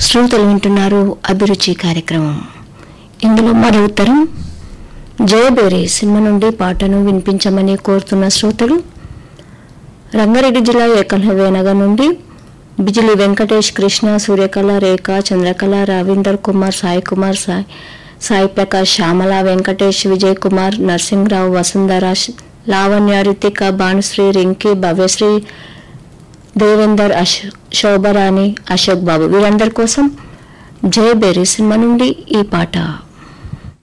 శ్రోతలు వింటున్నారు అభిరుచి కార్యక్రమం ఇందులో మరో ఉత్తరం జయబేరి సినిమా నుండి పాటను వినిపించమని కోరుతున్న శ్రోతలు రంగారెడ్డి జిల్లా ఏకలవ్య నగర్ నుండి బిజిలి వెంకటేష్ కృష్ణ సూర్యకళ రేఖ చంద్రకళ రవీందర్ కుమార్ సాయి కుమార్ సాయి సాయి ప్రకాష్ శ్యామల వెంకటేష్ విజయ్ కుమార్ నరసింహరావు వసుంధర శ్- లావణ్య రితిక భానుశ్రీ రింకి భవ్యశ్రీ దేవేందర్ అశ్ శోభరాణి అశోక్ బాబు వీరందరి కోసం జయబేరి సినిమా నుండి ఈ పాట